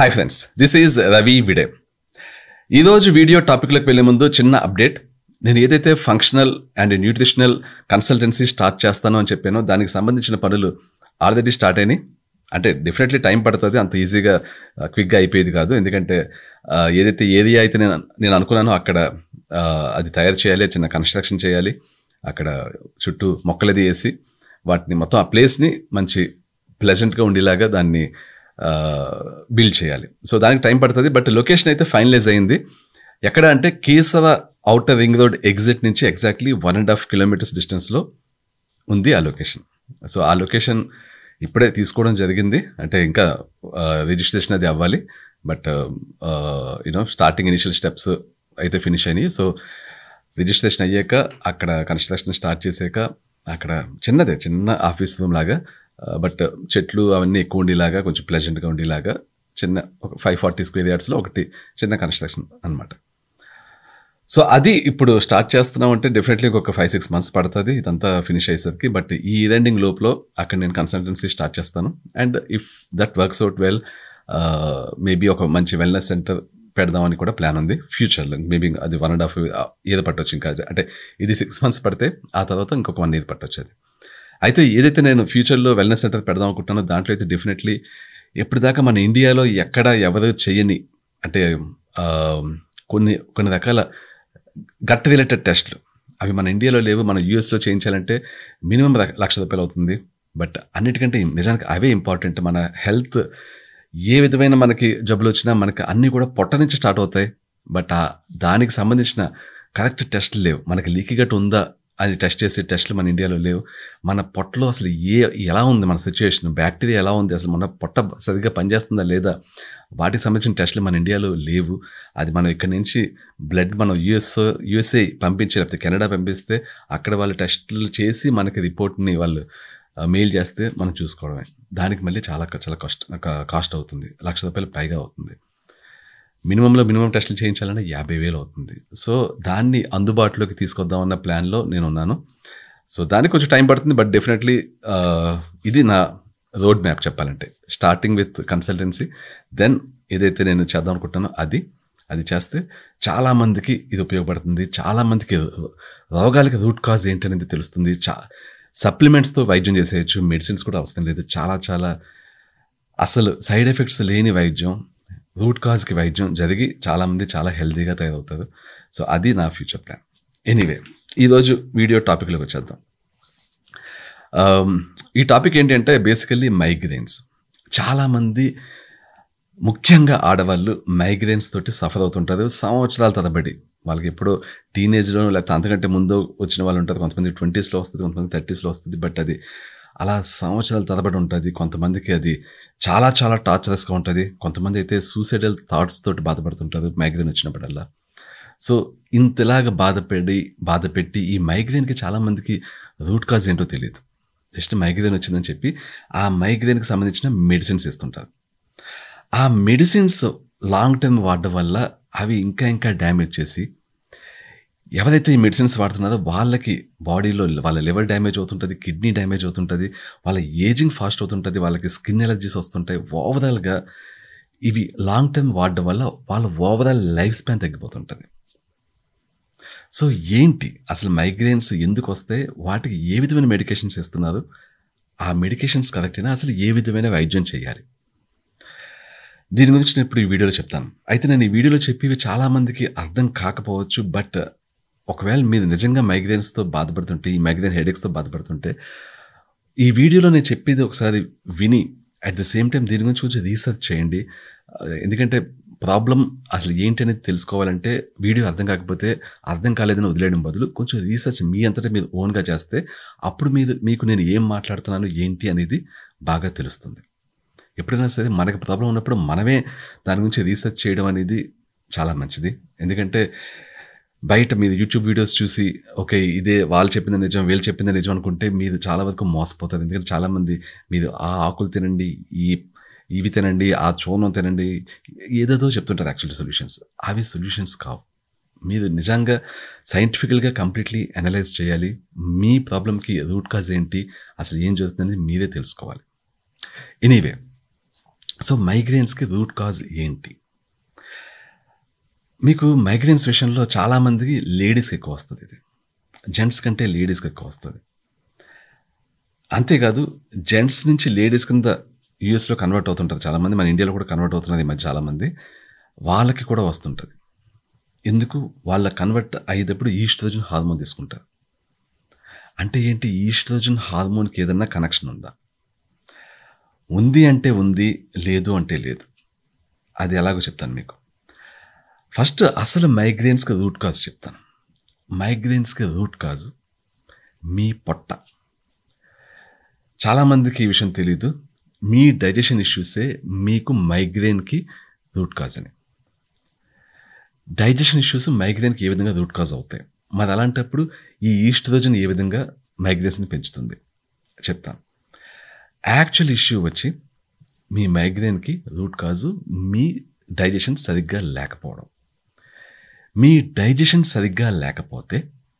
hi friends this is Ravi విడే ఈరోజు video టాపిక్లోకి వెళ్ళే ముందు చిన్న అప్డేట్ నేను ఏదైతే functional and nutritional consultancy start చేస్తాను అని చెప్పానో దానికి సంబంధించిన పనులు ఆల్రెడీ స్టార్ట్ అయినాయి అంటే డెఫినెట్లీ టైం పడుతుంది అంత ఈజీగా క్విక్గా అయిపోయేది కాదు ఎందుకంటే ఆ, ఏదైతే ఏరియా అయితే నేను నేను అనుకున్నానో అక్కడ ఆ, అది తయారు చేయాలి చిన్న కన్స్ట్రక్షన్ చేయాలి అక్కడ చుట్టూ మొక్కలది వేసి వాటిని మొత్తం ఆ ప్లేస్ని మంచి ప్లెజెంట్గా ఉండేలాగా దాన్ని బిల్డ్ చేయాలి సో దానికి టైం పడుతుంది బట్ లొకేషన్ అయితే ఫైనలైజ్ అయింది ఎక్కడ అంటే కేశవ అవుటర్ రింగ్ రోడ్ ఎగ్జిట్ నుంచి exactly one and half kilometres డిస్టెన్స్లో ఉంది ఆ లొకేషన్ సో ఆ లొకేషన్ ఇప్పుడే తీసుకోవడం జరిగింది అంటే ఇంకా రిజిస్ట్రేషన్ అది అవ్వాలి but you know starting initial steps అయితే ఫినిష్ అయినాయి సో రిజిస్ట్రేషన్ అయ్యాక అక్కడ కన్స్ట్రక్షన్ స్టార్ట్ చేసాక అక్కడ చిన్నదే చిన్న ఆఫీస్ రూమ్ లాగా బట్ చెట్లు అవన్నీ ఎక్కువ ఉండేలాగా కొంచెం ప్లెజెంట్గా ఉండేలాగా చిన్న ఒక ఫైవ్ ఫార్టీ స్క్వేర్ యార్డ్స్లో ఒకటి చిన్న కన్స్ట్రక్షన్ అన్నమాట సో అది ఇప్పుడు స్టార్ట్ చేస్తున్నాం అంటే డెఫినెట్లీ ఒక ఫైవ్ సిక్స్ మంత్స్ పడుతుంది ఇదంతా ఫినిష్ అయ్యేసరికి బట్ ఈ ఎండింగ్ లోపల అక్కడ నేను కన్సల్టెన్సీ స్టార్ట్ చేస్తాను and if that works out well maybe ఒక మంచి వెల్నెస్ సెంటర్ పెడదామని కూడా ప్లాన్ ఉంది ఫ్యూచర్లో మేబీ అది వన్ అండ్ హాఫ్ ఇయర్ పట్టొచ్చు ఇంకా అంటే ఇది సిక్స్ మంత్స్ పడితే ఆ తర్వాత ఇంకొక వన్ ఇయర్ పట్టొచ్చు అది అయితే ఏదైతే నేను ఫ్యూచర్లో వెల్నెస్ సెంటర్ పెడదాం అనుకుంటున్నానో దాంట్లో అయితే డెఫినెట్లీ ఎప్పటిదాకా మన ఇండియాలో ఎక్కడ ఎవరు చేయని అంటే ఆ, కొన్ని కొన్ని రకాల గట్ రిలేటెడ్ టెస్ట్లు అవి మన ఇండియాలో లేవు మన యూఎస్లో చేయించాలంటే మినిమం లక్ష రూపాయలు అవుతుంది బట్ అన్నిటికంటే నిజానికి అవే ఇంపార్టెంట్ మన హెల్త్ ఏ విధమైన మనకి జబ్బులు వచ్చినా మనకి అన్నీ కూడా పొట్ట నుంచి స్టార్ట్ అవుతాయి బట్ ఆ దానికి సంబంధించిన కరెక్ట్ టెస్ట్లు లేవు మనకి లీకీ గట్ ఉందా అని టెస్ట్ చేసే టెస్ట్లు మన ఇండియాలో లేవు మన పొట్టలో అసలు ఏ ఎలా ఉంది మన సిచ్యువేషన్ బ్యాక్టీరియా ఎలా ఉంది అసలు మన పొట్ట సరిగ్గా పనిచేస్తుందా లేదా వాటికి సంబంధించిన టెస్ట్లు మన ఇండియాలో లేవు అది మనం ఇక్కడి నుంచి బ్లడ్ మనం యుఎస్ యుఎస్ఏ పంపించి లేకపోతే కెనడా పంపిస్తే అక్కడ వాళ్ళు టెస్టులు చేసి మనకి రిపోర్ట్ని వాళ్ళు మెయిల్ చేస్తే మనం చూసుకోవడమే దానికి మళ్ళీ చాలా చాలా కాస్ట్ కాస్ట్ అవుతుంది లక్ష రూపాయలు పైగా అవుతుంది మినిమంలో మినిమం టెస్టులు చేయించాలంటే యాభై వేలు అవుతుంది సో దాన్ని అందుబాటులోకి తీసుకొద్దామన్న ప్లాన్లో నేను ఉన్నాను సో దానికి కొంచెం టైం పడుతుంది బట్ డెఫినెట్లీ ఇది నా రోడ్ మ్యాప్ చెప్పాలంటే స్టార్టింగ్ విత్ కన్సల్టెన్సీ దెన్ ఏదైతే నేను చేద్దాం అనుకుంటున్నానో అది అది చేస్తే చాలామందికి ఇది ఉపయోగపడుతుంది చాలామందికి రోగాలకి రూట్ కాజ్ ఏంటనేది తెలుస్తుంది చా సప్లిమెంట్స్తో వైద్యం చేసేయచ్చు మెడిసిన్స్ కూడా అవసరం లేదు చాలా చాలా అసలు సైడ్ ఎఫెక్ట్స్ లేని వైద్యం రూట్ కాజ్కి వైద్యం జరిగి చాలామంది చాలా హెల్తీగా తయారవుతారు సో అది నా ఫ్యూచర్ ప్లాన్ ఎనీవే ఈరోజు వీడియో టాపిక్లోకి వచ్చేద్దాం Um, ఈ టాపిక్ ఏంటంటే బేసికల్లీ మైగ్రేన్స్ చాలామంది ముఖ్యంగా ఆడవాళ్ళు మైగ్రేన్స్ తోటి సఫర్ అవుతుంటారు సంవత్సరాల తరబడి వాళ్ళకి ఎప్పుడో టీనేజ్లో లేకపోతే అంతకంటే ముందు వచ్చిన వాళ్ళు ఉంటారు కొంతమంది ట్వంటీస్లో వస్తుంది కొంతమంది థర్టీస్లో వస్తుంది బట్ అది అలా సంవత్సరాల తరబడి ఉంటుంది కొంతమందికి అది చాలా చాలా టార్చరస్గా ఉంటుంది కొంతమంది అయితే సూసైడల్ థాట్స్ తోటి బాధపడుతుంటారు మైగ్రేన్ వచ్చినప్పుడల్లా సో ఇంతలాగా బాధపడి బాధపెట్టి ఈ మైగ్రేన్కి చాలామందికి రూట్ కాజ్ ఏంటో తెలియదు జస్ట్ మైగ్రేన్ వచ్చిందని చెప్పి ఆ మైగ్రేన్కి సంబంధించిన మెడిసిన్స్ ఇస్తుంటారు ఆ మెడిసిన్స్ లాంగ్ టర్మ్ వాడడం వల్ల అవి ఇంకా ఇంకా డ్యామేజ్ చేసి ఎవరైతే ఈ మెడిసిన్స్ వాడుతున్నారో వాళ్ళకి బాడీలో వాళ్ళ లివర్ డ్యామేజ్ అవుతుంటుంది కిడ్నీ డ్యామేజ్ అవుతుంటుంది వాళ్ళ ఏజింగ్ ఫాస్ట్ అవుతుంటుంది వాళ్ళకి స్కిన్ ఎలర్జీస్ వస్తుంటాయి ఓవరాల్గా ఇవి లాంగ్ టర్మ్ వాడడం వల్ల వాళ్ళ ఓవరాల్ లైఫ్ స్పాన్ తగ్గిపోతుంటుంది సో ఏంటి అసలు మైగ్రేన్స్ ఎందుకు వస్తే వాటికి ఏ విధమైన మెడికేషన్స్ ఇస్తున్నారు ఆ మెడికేషన్స్ కరెక్ట్ అయినా అసలు ఏ విధమైన వైద్యం చేయాలి దీని గురించి నేను ఇప్పుడు ఈ వీడియోలో చెప్తాను అయితే నేను ఈ వీడియోలో చెప్పేవి చాలామందికి అర్థం కాకపోవచ్చు బట్ ఒకవేళ మీరు నిజంగా మైగ్రేన్స్తో బాధపడుతుంటే ఈ మైగ్రేన్ హెడేక్స్తో బాధపడుతుంటే ఈ వీడియోలో నేను చెప్పేది ఒకసారి విని అట్ ద సేమ్ టైం దీని గురించి కొంచెం రీసెర్చ్ చేయండి ఆ, ఎందుకంటే ప్రాబ్లం అసలు ఏంటి అనేది తెలుసుకోవాలంటే వీడియో అర్థం కాకపోతే అర్థం కాలేదని వదిలేయడం బదులు కొంచెం రీసెర్చ్ మీ అంతటా మీరు ఓన్గా చేస్తే అప్పుడు మీరు మీకు నేను ఏం మాట్లాడుతున్నాను ఏంటి అనేది బాగా తెలుస్తుంది ఎప్పుడైనా సరే మనకి ప్రాబ్లం ఉన్నప్పుడు మనమే దాని గురించి రీసెర్చ్ చేయడం అనేది చాలా మంచిది ఎందుకంటే బయట మీరు యూట్యూబ్ వీడియోస్ చూసి ఓకే ఇదే వాళ్ళు చెప్పింది నిజం వీళ్ళు చెప్పింది నిజం అనుకుంటే మీరు చాలా వరకు మోసపోతారు ఎందుకంటే చాలామంది మీరు ఆ ఆకులు తినండి ఈ ఇవి తినండి ఆ చూర్ణం తినండి ఏదేదో చెప్తుంటారు యాక్చువల్లీ సొల్యూషన్స్ అవి సొల్యూషన్స్ కావు మీరు నిజంగా సైంటిఫికల్గా కంప్లీట్లీ అనలైజ్ చేయాలి మీ ప్రాబ్లంకి రూట్ కాజ్ ఏంటి అసలు ఏం జరుగుతుందని మీరే తెలుసుకోవాలి ఎనీవే సో మైగ్రేన్స్కి రూట్ కాజ్ ఏంటి మీకు మైగ్రేన్స్ విషయంలో చాలామందికి లేడీస్కి ఎక్కువ వస్తుంది ఇది జెంట్స్ కంటే లేడీస్కి ఎక్కువ వస్తుంది అంతేకాదు జెంట్స్ నుంచి లేడీస్ కింద యూఎస్లో కన్వర్ట్ అవుతుంటుంది చాలామంది మన ఇండియాలో కూడా కన్వర్ట్ అవుతున్నది ఈ మధ్య చాలామంది వాళ్ళకి కూడా వస్తుంటుంది ఎందుకు వాళ్ళ కన్వర్ట్ అయ్యేటప్పుడు ఈస్ట్రోజన్ హార్మోన్ తీసుకుంటారు అంటే ఏంటి ఈస్ట్రోజన్ హార్మోన్కి ఏదన్నా కనెక్షన్ ఉందా ఉంది అంటే ఉంది లేదు అంటే లేదు అది ఎలాగో చెప్తాను మీకు ఫస్ట్ అసలు మైగ్రేన్స్కి రూట్ కాజ్ చెప్తాను మైగ్రేన్స్కి రూట్ కాజ్ మీ పొట్ట చాలామందికి ఈ విషయం తెలీదు మీ డైజెషన్ ఇష్యూసే మీకు మైగ్రేన్కి రూట్ కాజ్ అని డైజెషన్ ఇష్యూస్ మైగ్రేన్కి ఏ విధంగా రూట్ కాజ్ అవుతాయి మరి అలాంటప్పుడు ఈ ఈస్ట్రోజన్ ఏ విధంగా మైగ్రేన్స్ని పెంచుతుంది చెప్తాను యాక్చువల్ ఇష్యూ వచ్చి మీ మైగ్రేన్కి రూట్ కాజు మీ డైజెషన్ సరిగ్గా లేకపోవడం మీ డైజెషన్ సరిగ్గా లేకపోతే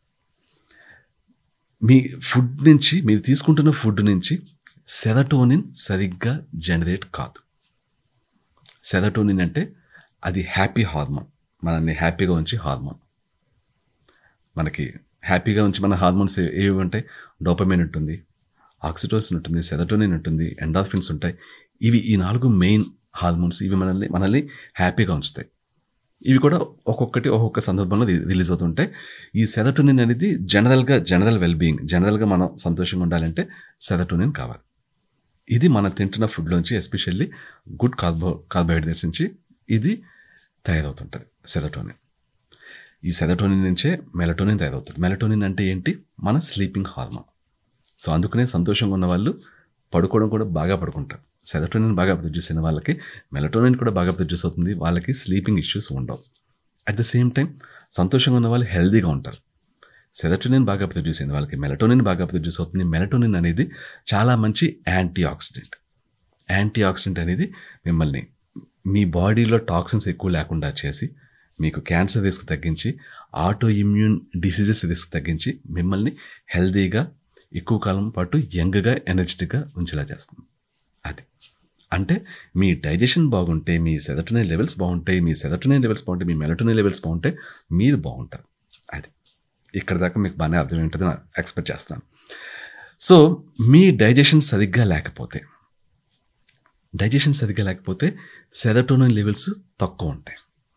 మీ ఫుడ్ నుంచి మీరు తీసుకుంటున్న ఫుడ్ నుంచి సెరటోనిన్ సరిగ్గా జనరేట్ కాదు సెరటోనిన్ అంటే అది హ్యాపీ హార్మోన్ మనల్ని హ్యాపీగా ఉంచి హార్మోన్ మనకి హ్యాపీగా ఉంచి మన హార్మోన్స్ ఏ- ఏవి ఉంటాయి డోపమైన్ ఉంటుంది ఆక్సిటోసిన్ ఉంటుంది సెరటోనిన్ ఉంటుంది ఎండార్ఫిన్స్ ఉంటాయి ఇవి ఈ నాలుగు మెయిన్ హార్మోన్స్ ఇవి మనల్ని మనల్ని హ్యాపీగా ఉంచుతాయి ఇవి కూడా ఒక్కొక్కటి ఒక్కొక్క సందర్భంలో రి- రిలీజ్ అవుతుంటాయి ఈ సెరటోనిన్ అనేది జనరల్గా జనరల్ వెల్బీయింగ్ జనరల్గా మనం సంతోషంగా ఉండాలంటే సెరటోనిన్ కావాలి ఇది మనం తింటున్న ఫుడ్లోంచి ఎస్పెషల్లీ గుడ్ కార్బో కార్బోహైడ్రేట్స్ నుంచి ఇది తయారవుతుంటుంది సెరటోనిన్ ఈ సెరటోనిన్ నుంచే మెలటోనిన్ తయారవుతుంది మెలటోనిన్ అంటే ఏంటి మన స్లీపింగ్ హార్మోన్ సో అందుకనే సంతోషంగా ఉన్న వాళ్ళు పడుకోవడం కూడా బాగా పడుకుంటారు సెరటోనిన్ బాగా ప్రొడ్యూస్ అయిన వాళ్ళకి మెలటోనిన్ కూడా బాగా ప్రొడ్యూస్ అవుతుంది వాళ్ళకి స్లీపింగ్ ఇష్యూస్ ఉండవు అట్ ద సేమ్ టైం సంతోషంగా ఉన్న వాళ్ళు హెల్దీగా ఉంటారు సెరటోనిన్ బాగా ప్రొడ్యూస్ అయిన వాళ్ళకి మెలటోనిన్ బాగా ప్రొడ్యూస్ అవుతుంది మెలటోనిన్ అనేది చాలా మంచి యాంటీ ఆక్సిడెంట్ యాంటీ ఆక్సిడెంట్ అనేది మిమ్మల్ని మీ బాడీలో టాక్సిన్స్ ఎక్కువ లేకుండా చేసి మీకు క్యాన్సర్ రిస్క్ తగ్గించి ఆటో ఇమ్యూన్ డిసీజెస్ రిస్క్ తగ్గించి మిమ్మల్ని హెల్దీగా ఎక్కువ కాలం పాటు యంగ్గా ఎనర్జెటిక్గా ఉంచేలా చేస్తుంది అది అంటే మీ డైజెషన్ బాగుంటే మీ సెదటోనిన్ లెవెల్స్ బాగుంటాయి మీ సెదటోనిన్ లెవెల్స్ బాగుంటాయి మీ మెలటోనిన్ లెవెల్స్ బాగుంటే మీరు బాగుంటారు అది ఇక్కడ దాకా మీకు బాగానే అర్థం ఏంటో ఎక్స్పెక్ట్ చేస్తున్నాను సో మీ డైజెషన్ సరిగ్గా లేకపోతే డైజెషన్ సరిగ్గా లేకపోతే సెరటోనిన్ లెవెల్స్ తక్కువ ఉంటాయి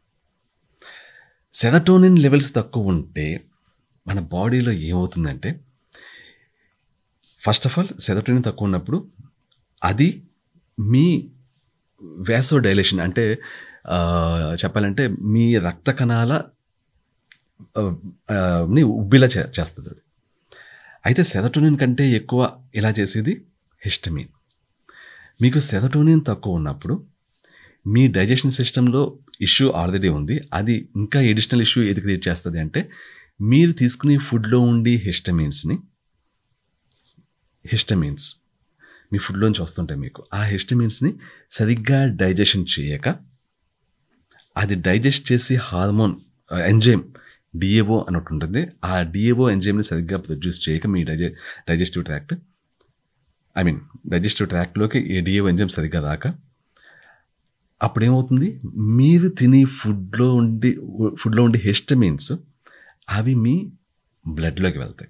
సెరటోనిన్ లెవెల్స్ తక్కువ ఉంటే మన బాడీలో ఏమవుతుందంటే ఫస్ట్ ఆఫ్ ఆల్ సెరటోనిన్ తక్కువ ఉన్నప్పుడు అది మీ వ్యాసో డైలేషన్ అంటే ఆ, చెప్పాలంటే మీ రక్త కణాల ఆ, ఆ, ని ఉబ్బిలా చే చేస్తుంది అది అయితే సెరటోనిన్ కంటే ఎక్కువ ఇలా చేసేది హిస్టమిన్ మీకు సెరటోనిన్ తక్కువ ఉన్నప్పుడు మీ డైజెషన్ సిస్టంలో ఇష్యూ ఆల్రెడీ ఉంది అది ఇంకా ఎడిషనల్ ఇష్యూ ఏది క్రియేట్ చేస్తుంది అంటే మీరు తీసుకునే ఫుడ్లో ఉండి హిస్టమిన్స్ని హిస్టమిన్స్ మీ ఫుడ్లోంచి వస్తుంటాయి మీకు ఆ హిస్టమిన్స్ని సరిగ్గా డైజెషన్ చేయక అది డైజెస్ట్ చేసి హార్మోన్ ఎంజైమ్ డిఏఓ అని ఒకటి ఉంటుంది ఆ డిఏఓ ఎంజైమ్ని సరిగ్గా ప్రొడ్యూస్ చేయక మీ డైజె digestive tract I mean digestive ట్రాక్ట్లోకి ఈ డిఏఓ ఎంజైమ్ సరిగ్గా రాక అప్పుడు ఏమవుతుంది మీరు తినే ఫుడ్లో ఉండి ఫుడ్లో ఉండే హిస్టమిన్స్ అవి మీ బ్లడ్లోకి వెళ్తాయి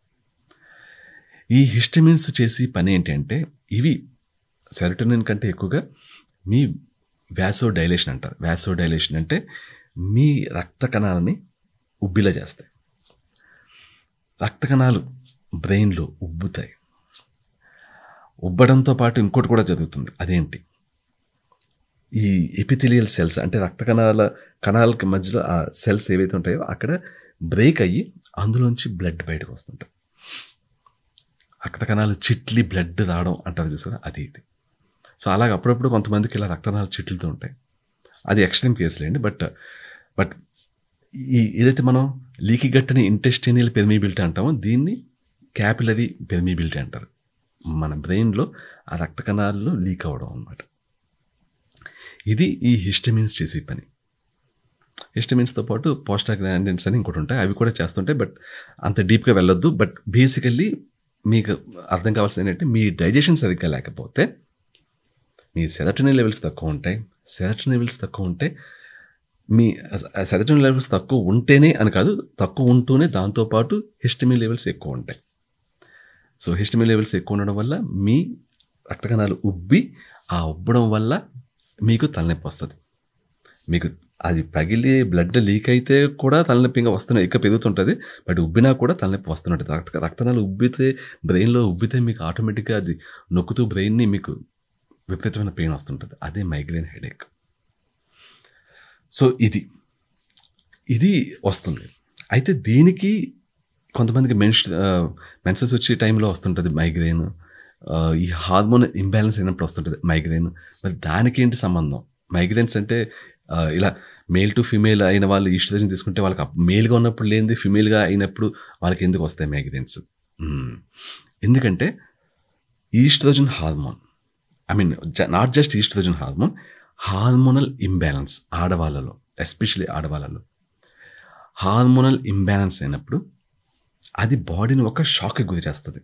ఈ హిస్టమిన్స్ చేసి పని ఏంటంటే ఇవి సెరటోనిన్ కంటే ఎక్కువగా మీ వ్యాసో డైలేషన్ అంటారు వ్యాసో డైలేషన్ అంటే మీ రక్త కణాలని ఉబ్బిలా చేస్తాయి రక్త కణాలు బ్రెయిన్లో ఉబ్బుతాయి ఉబ్బడంతో పాటు ఇంకోటి కూడా జరుగుతుంది అదేంటి ఈ ఎపిథిలియల్ సెల్స్ అంటే రక్త కణాల కణాలకి మధ్యలో ఆ సెల్స్ ఏవైతే ఉంటాయో అక్కడ బ్రేక్ అయ్యి అందులోంచి బ్లడ్ బయటకు వస్తుంటాయి రక్త కణాలు చిట్లి బ్లడ్ రావడం అంటారు చూసారా అది ఇది సో అలాగ అప్పుడప్పుడు కొంతమందికి ఇలా రక్తనాళాలు చిట్లుతూ ఉంటాయి అది ఎక్స్ట్రీమ్ కేసులేండి బట్ బట్ ఈ ఏదైతే మనం లీకి గట్టని ఇంటెస్టైనియల్ పెర్మిబిలిటీ అంటామో దీన్ని క్యాపిలరీ పెర్మిబిలిటీ అంటారు మన బ్రెయిన్లో ఆ రక్త కణాల్లో లీక్ అవ్వడం అనమాట ఇది ఈ హిస్టమిన్స్ చేసే పని హిస్టమిన్స్తో పాటు పోస్టాగ్రాండిన్స్ అని ఇంకోటి ఉంటాయి అవి కూడా చేస్తుంటాయి బట్ అంత డీప్గా వెళ్ళొద్దు బట్ బేసికల్లీ మీకు అర్థం కావాల్సింది ఏంటంటే మీ డైజెషన్ సరిగ్గా లేకపోతే మీ సెరటోనిన్ లెవెల్స్ తక్కువ ఉంటాయి సెరటోనిన్ లెవెల్స్ తక్కువ ఉంటే మీ సెరటోనిన్ లెవెల్స్ తక్కువ ఉంటేనే అని కాదు తక్కువ ఉంటూనే దాంతోపాటు హిస్టమిన్ లెవెల్స్ ఎక్కువ ఉంటాయి సో హిస్టమిన్ లెవెల్స్ ఎక్కువ ఉండడం వల్ల మీ రక్త కణాలు ఉబ్బి ఆ ఉబ్బడం వల్ల మీకు తలనొప్పి వస్తుంది మీకు అది పగిలి బ్లడ్ లీక్ అయితే కూడా తలనొప్పి ఇంకా వస్తున్నాయి ఇంకా పెరుగుతుంటుంది బట్ ఉబ్బినా కూడా తలనొప్పి వస్తుంటుంది రక్త రక్తనాలు ఉబ్బితే బ్రెయిన్లో ఉబ్బితే మీకు ఆటోమేటిక్గా అది నొక్కుతూ బ్రెయిన్ని మీకు విపరీతమైన పెయిన్ వస్తుంటుంది అదే మైగ్రేన్ హెడేక్ సో ఇది ఇది వస్తుంది అయితే దీనికి కొంతమందికి మెన్స్ మెన్సెస్ వచ్చే టైంలో వస్తుంటుంది మైగ్రేన్ ఈ హార్మోన్ ఇంబ్యాలెన్స్ అయినప్పుడు వస్తుంటుంది మైగ్రేన్ మరి దానికి ఏంటి సంబంధం మైగ్రేన్స్ అంటే ఆ, ఇలా మేల్ టు ఫిమేల్ అయిన వాళ్ళు ఈస్ట్రోజన్ తీసుకుంటే వాళ్ళకి మేల్గా ఉన్నప్పుడు లేనిది ఫిమేల్గా అయినప్పుడు వాళ్ళకి ఎందుకు వస్తాయి మైగ్రేన్స్ ఎందుకంటే oestrogen hormone I mean not just oestrogen hormone hormonal imbalance ఆడవాళ్ళలో ఎస్పెషలీ ఆడవాళ్ళలో హార్మోనల్ ఇంబ్యాలెన్స్ అయినప్పుడు అది బాడీని ఒక షాక్కి గురి చేస్తుంది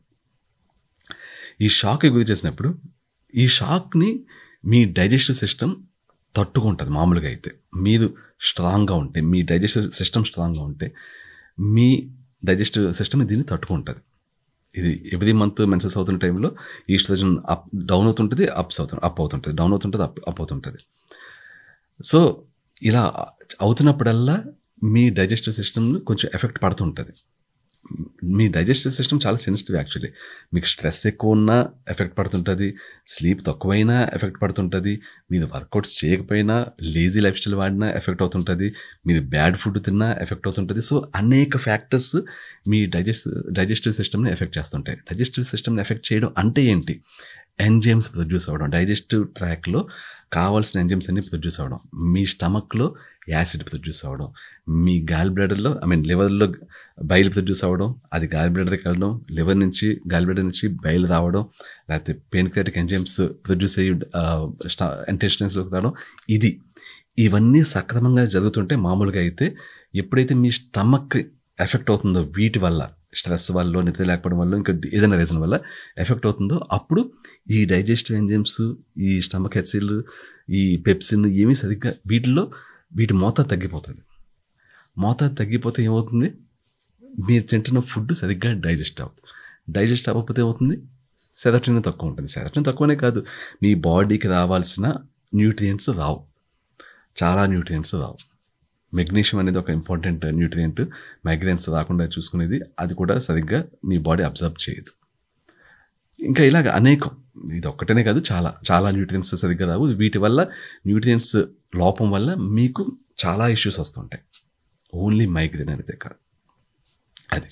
ఈ షాక్కి గురి చేసినప్పుడు ఈ షాక్ని మీ డైజెస్టివ్ సిస్టమ్ తట్టుకుంటుంది మామూలుగా అయితే మీరు స్ట్రాంగ్గా ఉంటే మీ డైజెస్టివ్ సిస్టమ్ స్ట్రాంగ్గా ఉంటే మీ డైజెస్టివ్ సిస్టమ్ దీన్ని తట్టుకుంటుంది ఇది ఎవ్రీ మంత్ మెన్సెస్ అవుతున్న టైంలో ఈస్ట్రోజన్ అప్ డౌన్ అవుతుంటుంది అప్స్ అవుతుంది అప్ అవుతుంటుంది డౌన్ అవుతుంటుంది అప్ అప్ అవుతుంటుంది సో ఇలా అవుతున్నప్పుడల్లా మీ డైజెస్టివ్ సిస్టమ్ కొంచెం ఎఫెక్ట్ పడుతుంటుంది మీ డైజెస్టివ్ సిస్టమ్ చాలా సెన్సిటివ్ యాక్చువల్లీ మీకు స్ట్రెస్ ఎక్కువ ఉన్నా ఎఫెక్ట్ పడుతుంటుంది స్లీప్ తక్కువైనా ఎఫెక్ట్ పడుతుంటుంది మీరు వర్కౌట్స్ చేయకపోయినా లేజీ లైఫ్ స్టైల్ వాడినా ఎఫెక్ట్ అవుతుంటుంది మీరు బ్యాడ్ ఫుడ్ తిన్నా ఎఫెక్ట్ అవుతుంటుంది సో అనేక ఫ్యాక్టర్స్ మీ డైజెస్ట్ డైజెస్టివ్ సిస్టమ్ని ఎఫెక్ట్ చేస్తుంటాయి డైజెస్టివ్ సిస్టమ్ని ఎఫెక్ట్ చేయడం అంటే ఏంటి ఎంజైమ్స్ ప్రొడ్యూస్ అవ్వడం డైజెస్టివ్ ట్రాక్లో కావాల్సిన ఎంజైమ్స్ అన్ని ప్రొడ్యూస్ అవ్వడం మీ స్టమక్లో యాసిడ్ ప్రొడ్యూస్ అవ్వడం మీ గాల్ బ్లాడర్లో ఐ మీన్ లివర్లో బయలు ప్రొడ్యూస్ అవ్వడం అది గాల్ బ్లాడర్కి వెళ్ళడం లివర్ నుంచి గాల్ బ్లాడర్ నుంచి బయలు రావడం లేకపోతే పెయిన్క్రియాటిక్ ఎంజైమ్స్ ప్రొడ్యూస్ అయ్యి ఇంటెస్టైన్స్లోకి రావడం ఇది ఇవన్నీ సక్రమంగా జరుగుతుంటే మామూలుగా అయితే ఎప్పుడైతే మీ స్టమక్ ఎఫెక్ట్ అవుతుందో వీటి వల్ల స్ట్రెస్ వల్ల నిద్ర లేకపోవడం వల్ల ఇంకా ఏదైనా రీజన్ వల్ల ఎఫెక్ట్ అవుతుందో అప్పుడు ఈ డైజెస్టివ్ ఎంజైమ్స్ ఈ స్టమక్ హెచ్సిల్ ఈ పెప్సిన్ ఏమీ సరిగ్గా వీటిలో వీటి మోతాదు తగ్గిపోతుంది మోతాదు తగ్గిపోతే ఏమవుతుంది మీరు తింటున్న ఫుడ్ సరిగ్గా డైజెస్ట్ అవ్వదు డైజెస్ట్ అవ్వకపోతే ఏమవుతుంది సెరటిన్ తక్కువ ఉంటుంది సెరటిన్ తక్కువనే కాదు మీ బాడీకి రావాల్సిన న్యూట్రియంట్స్ రావు చాలా న్యూట్రియంట్స్ రావు మెగ్నీషియం అనేది ఒక ఇంపార్టెంట్ న్యూట్రియంట్ మైగ్రేన్స్ రాకుండా చూసుకునేది అది కూడా సరిగ్గా మీ బాడీ అబ్జర్వ్ చేయదు ఇంకా ఇలాగ అనేకం ఇది ఒక్కటనే కాదు చాలా చాలా న్యూట్రియన్స్ సరిగ్గా రావు వీటి వల్ల న్యూట్రియన్స్ లోపం వల్ల మీకు చాలా ఇష్యూస్ వస్తుంటాయి ఓన్లీ మైగ్రేన్ అనేది కాదు అది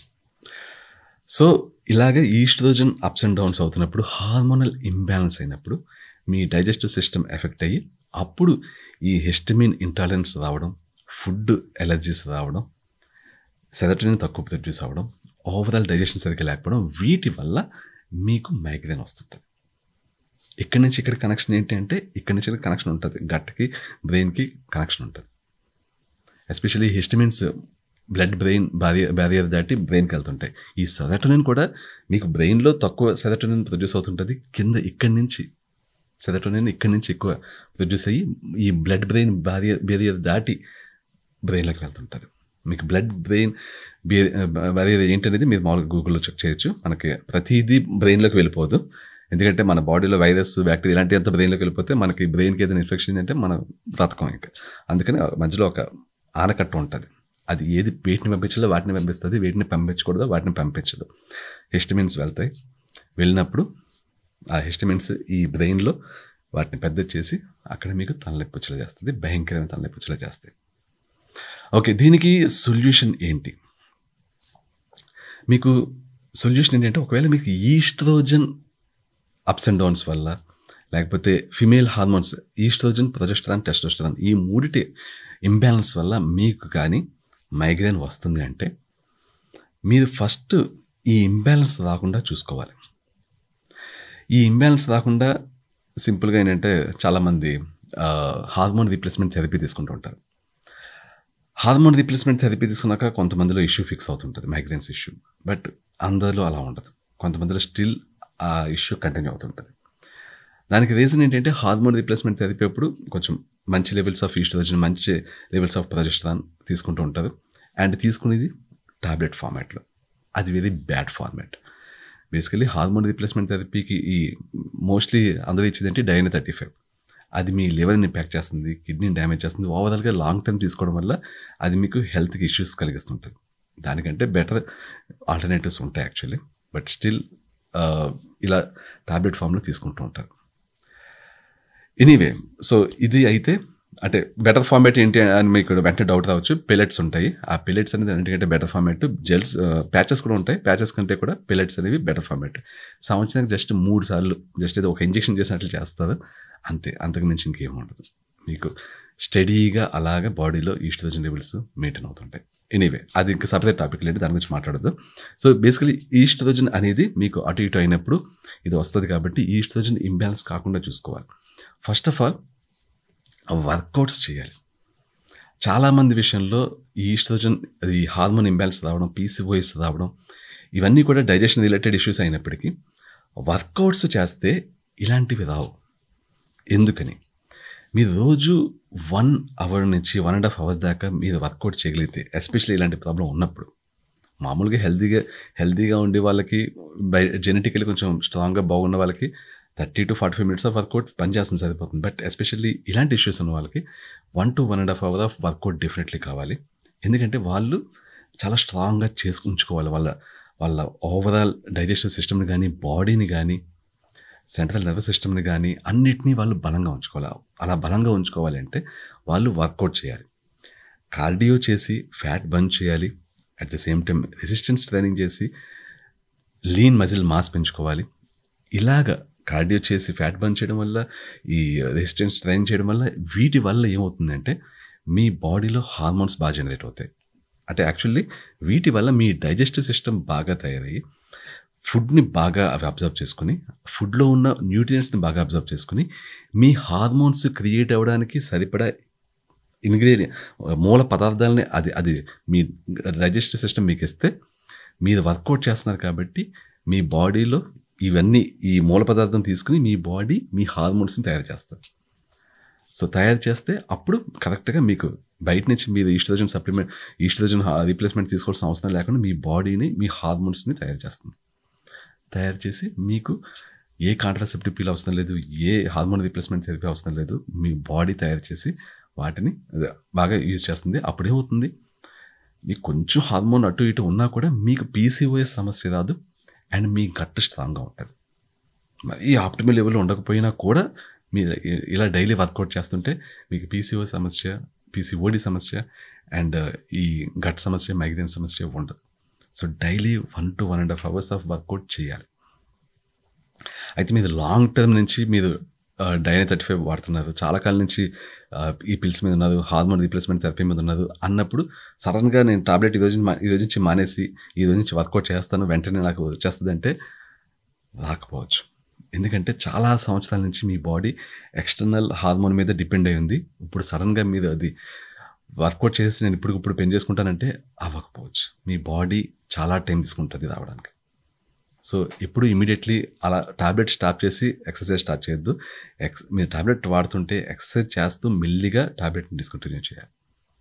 సో ఇలాగే ఈస్ట్రోజన్ అప్స్ అండ్ డౌన్స్ అవుతున్నప్పుడు హార్మోనల్ ఇంబ్యాలెన్స్ అయినప్పుడు మీ డైజెస్టివ్ సిస్టమ్ ఎఫెక్ట్ అయ్యి అప్పుడు ఈ హిస్టమిన్ ఇంటాలరెన్స్ రావడం ఫుడ్ ఎలర్జీస్ రావడం సెరటోనిన్ తక్కువ ప్రొడ్యూస్ అవ్వడం ఓవరాల్ డైజెషన్ సరిగ్గా లేకపోవడం వీటి వల్ల మీకు మైగ్రేన్ వస్తుంటుంది ఇక్కడి నుంచి ఇక్కడ కనెక్షన్ ఏంటి అంటే ఇక్కడి నుంచి ఇక్కడ కనెక్షన్ ఉంటుంది గట్కి బ్రెయిన్కి కనెక్షన్ ఉంటుంది especially histamines blood brain barrier barrier దాటి బ్రెయిన్కి వెళ్తుంటాయి ఈ సెరటోనిన్ కూడా మీకు బ్రెయిన్లో తక్కువ సెరటోనిన్ ప్రొడ్యూస్ అవుతుంటుంది కింద ఇక్కడి నుంచి సెరటోనిన్ ఇక్కడి నుంచి ఎక్కువ ప్రొడ్యూస్ అయ్యి ఈ బ్లడ్ బ్రెయిన్ బ్యారియర్ బ్యారియర్ దాటి బ్రెయిన్లోకి వెళ్తుంటుంది మీకు బ్లడ్ బ్రెయిన్ బ్యారియర్ ఏంటనేది మీరు మామూలుగా గూగుల్లో చెక్ చేయొచ్చు మనకి ప్రతిదీ బ్రెయిన్లోకి వెళ్ళిపోదు ఎందుకంటే మన బాడీలో వైరస్ బ్యాక్టీరియా ఇలాంటి అంత బ్రెయిన్లోకి వెళ్ళిపోతే మనకి బ్రెయిన్కి ఏదైనా ఇన్ఫెక్షన్ అంటే మనం బ్రతకం ఇంకా అందుకని మధ్యలో ఒక ఆనకట్ట ఉంటుంది అది ఏది వేటిని పంపించాలో వాటిని పంపిస్తుంది వేటిని పంపించకూడదో వాటిని పంపించదు హిస్టమిన్స్ వెళ్తాయి వెళ్ళినప్పుడు ఆ హిస్టమిన్స్ ఈ బ్రెయిన్లో వాటిని పెద్ద చేసి అక్కడ మీకు తలనొప్పి వచ్చేలా చేస్తుంది భయంకరమైన తలనొప్పి వచ్చేలా చేస్తాయి ఓకే దీనికి సొల్యూషన్ ఏంటి మీకు సొల్యూషన్ ఏంటంటే ఒకవేళ మీకు ఈస్ట్రోజన్ అప్స్ అండ్ డౌన్స్ వల్ల లేకపోతే female hormones oestrogen progesterone testosterone ఈ మూడిటి ఇంబ్యాలెన్స్ వల్ల మీకు కానీ మైగ్రేన్ వస్తుంది అంటే మీరు ఫస్ట్ ఈ ఇంబ్యాలెన్స్ రాకుండా చూసుకోవాలి ఈ ఇంబ్యాలెన్స్ రాకుండా సింపుల్గా ఏంటంటే చాలామంది హార్మోన్ రీప్లేస్మెంట్ థెరపీ తీసుకుంటూ ఉంటారు హార్మోన్ రీప్లేస్మెంట్ థెరపీ తీసుకున్నాక కొంతమందిలో ఇష్యూ ఫిక్స్ అవుతుంటుంది మైగ్రేన్స్ ఇష్యూ బట్ అందరిలో అలా ఉండదు కొంతమందిలో స్టిల్ ఆ ఇష్యూ కంటిన్యూ అవుతుంటుంది దానికి రీజన్ ఏంటంటే హార్మోన్ రీప్లేస్మెంట్ థెరపీ కొంచెం మంచి లెవెల్స్ ఆఫ్ ఈస్ట్రోజన్ మంచి లెవెల్స్ ఆఫ్ ప్రొజెస్ట్రాన్ తీసుకుంటూ ఉంటారు అండ్ తీసుకునేది టాబ్లెట్ ఫార్మాట్లో అది very bad format basically hormone replacement థెరపీకి ఈ మోస్ట్లీ అందరూ ఇచ్చేది అంటే డైన్ థర్టీ ఫైవ్ అది మీ లివర్ని ఇంపాక్ట్ చేస్తుంది కిడ్నీని డ్యామేజ్ చేస్తుంది ఓవరాల్గా లాంగ్ టర్మ్ తీసుకోవడం వల్ల అది మీకు హెల్త్కి ఇష్యూస్ కలిగిస్తుంటుంది దానికంటే బెటర్ ఆల్టర్నేటివ్స్ ఉంటాయి యాక్చువల్లీ బట్ స్టిల్ ఇలా టాబ్లెట్ ఫామ్లో తీసుకుంటూ ఉంటారు ఎనీవే సో ఇది అయితే అంటే బెటర్ ఫార్మేట్ ఏంటి అని మీకు వెంటనే డౌట్ రావచ్చు పెలెట్స్ ఉంటాయి ఆ పెలెట్స్ అనేది ఎందుకంటే బెటర్ ఫార్మేట్ జెల్స్ ప్యాచెస్ కూడా ఉంటాయి ప్యాచెస్ కంటే కూడా పెలెట్స్ అనేవి బెటర్ ఫార్మేట్ సంవత్సరానికి జస్ట్ మూడు సార్లు జస్ట్ ఏదో ఒక ఇంజెక్షన్ చేసినట్లు చేస్తారు అంతే అంతకు మించి ఇంకేం ఉండదు మీకు స్టడీగా అలాగా బాడీలో ఈస్ట్రోజన్ లెవెల్స్ మెయింటైన్ అవుతుంటాయి ఎనీవే అది ఇంకా సపరేట్ టాపిక్ లేదు దాని గురించి మాట్లాడదు సో బేసికలీ ఈస్ట్రోజన్ అనేది మీకు అటు ఇటు అయినప్పుడు ఇది వస్తుంది కాబట్టి ఈస్ట్రోజన్ ఇంబ్యాలెన్స్ కాకుండా చూసుకోవాలి ఫస్ట్ ఆఫ్ ఆల్ వర్కౌట్స్ చేయాలి చాలామంది విషయంలో ఈ ఈస్ట్రోజన్ ఈ హార్మోన్ ఇంబ్యాలెన్స్ రావడం పీసీఓఎస్ రావడం ఇవన్నీ కూడా డైజెషన్ రిలేటెడ్ ఇష్యూస్ అయినప్పటికీ వర్కౌట్స్ చేస్తే ఇలాంటివి రావు ఎందుకని మీరు రోజు వన్ అవర్ నుంచి వన్ అండ్ హాఫ్ అవర్ దాకా మీరు వర్కౌట్ చేయగలిగితే ఎస్పెషల్లీ ఇలాంటి ప్రాబ్లం ఉన్నప్పుడు మామూలుగా హెల్తీగా హెల్తీగా ఉండే వాళ్ళకి బై జెనెటికలీ కొంచెం స్ట్రాంగ్గా బాగున్న వాళ్ళకి thirty to forty five minutes of workout పనిచేస్తుంది సరిపోతుంది బట్ ఎస్పెషల్లీ ఇలాంటి ఇష్యూస్ ఉన్న వాళ్ళకి one to one and half hour of workout definitely కావాలి ఎందుకంటే వాళ్ళు చాలా స్ట్రాంగ్గా చేసుకు ఉంచుకోవాలి వాళ్ళ వాళ్ళ ఓవరాల్ డైజెస్టివ్ సిస్టమ్ని కానీ బాడీని కానీ సెంట్రల్ నర్వస్ సిస్టమ్ని కానీ అన్నిటినీ వాళ్ళు బలంగా ఉంచుకోవాలి అలా బలంగా ఉంచుకోవాలి అంటే వాళ్ళు వర్కౌట్ చేయాలి కార్డియో చేసి ఫ్యాట్ బర్న్ చేయాలి at the same time resistance training చేసి లీన్ మజిల్ మాస్ పెంచుకోవాలి ఇలాగ కార్డియో చేసి ఫ్యాట్ బర్న్ చేయడం వల్ల ఈ రెసిస్టెన్స్ ట్రైన్ చేయడం వల్ల వీటి వల్ల ఏమవుతుందంటే మీ బాడీలో హార్మోన్స్ బాగా జనరేట్ అవుతాయి అంటే యాక్చువల్లీ వీటి వల్ల మీ డైజెస్టివ్ సిస్టమ్ బాగా తయారయ్యి ఫుడ్ని బాగా అవి అబ్జర్వ్ చేసుకుని ఫుడ్లో ఉన్న న్యూట్రియంట్స్ని బాగా అబ్జర్వ్ చేసుకుని మీ హార్మోన్స్ క్రియేట్ అవ్వడానికి సరిపడా ఇంగ్రీడియంట్ మూల పదార్థాలని అది అది మీ డైజెస్టివ్ సిస్టమ్ మీకు ఇస్తే మీరు వర్కౌట్ చేస్తున్నారు కాబట్టి మీ బాడీలో ఇవన్నీ ఈ మూల పదార్థం తీసుకుని మీ బాడీ మీ హార్మోన్స్ని తయారు చేస్తారు సో తయారు చేస్తే అప్పుడు కరెక్ట్గా మీకు బయట నుంచి మీరు ఈస్ట్రోజన్ సప్లిమెంట్ ఈస్ట్రోజన్ రీప్లేస్మెంట్ తీసుకోవాల్సిన అవసరం లేకుండా మీ బాడీని మీ హార్మోన్స్ని తయారు చేస్తుంది తయారు చేసి మీకు ఏ కాంట్రాసెప్టివ్ పీల్ అవసరం లేదు ఏ హార్మోన్ రీప్లేస్మెంట్ థెరపీ అవసరం లేదు మీ బాడీ తయారు చేసి వాటిని అదే బాగా యూజ్ చేస్తుంది అప్పుడు ఏమవుతుంది మీకు కొంచెం హార్మోన్ అటు ఇటు ఉన్నా కూడా మీకు పీసీఓఎస్ సమస్య రాదు అండ్ మీ గట్ స్ట్రాంగ్గా ఉంటుంది ఈ ఆప్టిమల్ లెవెల్లో ఉండకపోయినా కూడా మీరు ఇలా డైలీ వర్కౌట్ చేస్తుంటే మీకు పీసీఓ సమస్య పీసీఓడి సమస్య అండ్ ఈ గట్ సమస్య మైగ్రేన్ సమస్య ఉండదు so daily one to one and half hours of workout చేయాలి అయితే మీరు లాంగ్ టర్మ్ నుంచి మీరు డైనే థర్టీ ఫైవ్ వాడుతున్నారు చాలా కాలం నుంచి ఆ, ఈ పిల్స్ మీద ఉన్నారు హార్మోన్ రీప్లేస్మెంట్ థెరపీ మీద ఉన్నారు అన్నప్పుడు సడన్గా నేను టాబ్లెట్ ఈ రోజు మా- ఈ రోజు నుంచి మానేసి ఈ రోజు నుంచి వర్కౌట్ చేస్తాను వెంటనే నాకు వచ్చేస్తుంది అంటే రాకపోవచ్చు ఎందుకంటే చాలా సంవత్సరాల నుంచి మీ బాడీ ఎక్స్టర్నల్ హార్మోన్ మీద డిపెండ్ అయి ఉంది ఇప్పుడు సడన్గా మీరు అది వర్కౌట్ చేసి నేను ఇప్పుడు ఇప్పుడు పెన్ చేసుకుంటానంటే అవ్వకపోవచ్చు మీ బాడీ చాలా టైం తీసుకుంటుంది రావడానికి సో ఎప్పుడు ఇమీడియట్లీ అలా టాబ్లెట్ స్టాప్ చేసి ఎక్సర్సైజ్ స్టార్ట్ చేయొద్దు ఎక్స్ మీరు టాబ్లెట్ వాడుతుంటే ఎక్సర్సైజ్ చేస్తూ మెల్లిగా టాబ్లెట్ని డిస్కంటిన్యూ చేయాలి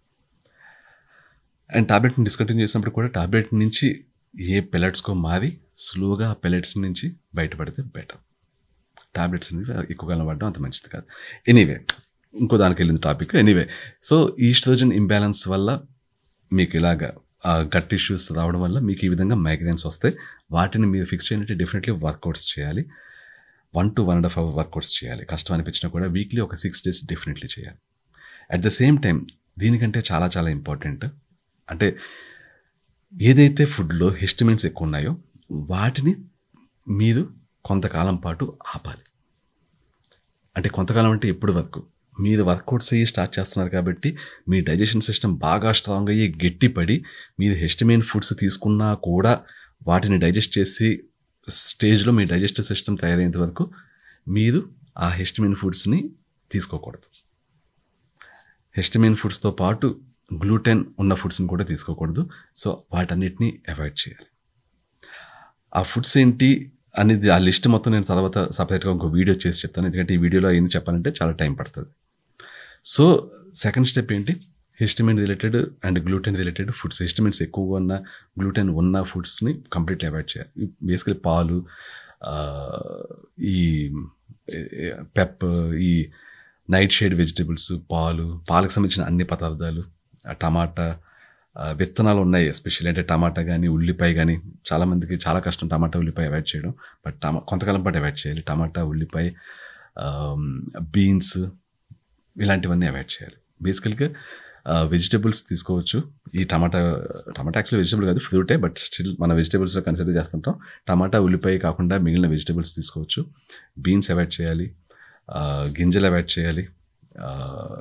అండ్ టాబ్లెట్ని డిస్కంటిన్యూ చేసినప్పుడు కూడా టాబ్లెట్ నుంచి ఏ పెల్లెట్స్కో మారి స్లోగా ఆ పెల్లెట్స్ నుంచి బయటపడితే బెటర్ టాబ్లెట్స్ అనేది ఎక్కువ కాలం వాడడం అంత మంచిది కాదు ఎనీవే ఇంకో దానికి వెళ్ళింది topic anyway so estrogen imbalance వల్ల మీకు ఇలాగా ఆ గట్ ఇష్యూస్ రావడం వల్ల మీకు ఈ విధంగా మైగ్రేన్స్ వస్తాయి వాటిని మీరు ఫిక్స్ చేయాలంటే డెఫినెట్లీ వర్కౌట్స్ చేయాలి one to one and half hour workouts చేయాలి కష్టం అనిపించినా కూడా వీక్లీ ఒక సిక్స్ డేస్ డెఫినెట్లీ చేయాలి అట్ ద సేమ్ టైం దీనికంటే చాలా చాలా ఇంపార్టెంట్ అంటే ఏదైతే ఫుడ్లో హిస్టమిన్స్ ఎక్కువ ఉన్నాయో వాటిని మీరు కొంతకాలం పాటు ఆపాలి అంటే కొంతకాలం అంటే ఎప్పుడు వరకు మీరు వర్కౌట్స్ అయ్యి స్టార్ట్ చేస్తున్నారు కాబట్టి మీ డైజెషన్ సిస్టమ్ బాగా స్ట్రాంగ్ అయ్యి గట్టిపడి మీరు హెస్టమైన్ ఫుడ్స్ తీసుకున్నా కూడా వాటిని డైజెస్ట్ చేసి స్టేజ్లో మీ డైజెస్టివ్ సిస్టమ్ తయారయ్యేంత వరకు మీరు ఆ హెస్టమైన్ ఫుడ్స్ని తీసుకోకూడదు హెస్టమైన్ ఫుడ్స్తో పాటు గ్లూటెన్ ఉన్న ఫుడ్స్ని కూడా తీసుకోకూడదు సో వాటన్నిటిని అవాయిడ్ చేయాలి ఆ ఫుడ్స్ ఏంటి అనేది ఆ లిస్ట్ మొత్తం నేను తర్వాత సపరేట్గా ఇంకో వీడియో చేసి చెప్తాను ఎందుకంటే ఈ వీడియోలో అవన్నీ చెప్పాలంటే చాలా టైం పడుతుంది సో సెకండ్ స్టెప్ ఏంటి histamine related and gluten related foods histamines ఎక్కువగా ఉన్న గ్లూటెన్ ఉన్న ఫుడ్స్ని కంప్లీట్లీ అవాయిడ్ చేయాలి బేసికలీ పాలు ఆ, ఈ పెప్ ఈ నైట్ షేడ్ వెజిటబుల్స్ పాలు పాలకు సంబంధించిన అన్ని పదార్థాలు ఆ టమాటా ఆ, విత్తనాలు ఉన్నాయి ఎస్పెషల్లీ అంటే టమాటా కానీ ఉల్లిపాయ కానీ చాలామందికి చాలా కష్టం టమాటా ఉల్లిపాయ అవాయిడ్ చేయడం బట్ టమా కొంతకాలం పాటు అవాయిడ్ చేయాలి టమాటా ఉల్లిపాయ బీన్స్ ఇలాంటివన్నీ అవాయిడ్ చేయాలి బేసికల్గా వెజిటబుల్స్ తీసుకోవచ్చు ఈ టమాటా టమాటా యాక్చువల్లీ వెజిటబుల్ కాదు ఫ్రూటే బట్ స్టిల్ మన వెజిటబుల్స్లో కన్సిడర్ చేస్తుంటాం టమాటా ఉల్లిపాయ కాకుండా మిగిలిన వెజిటబుల్స్ తీసుకోవచ్చు బీన్స్ అవాయిడ్ చేయాలి ఆ, గింజలు అవాయిడ్ చేయాలి ఆ,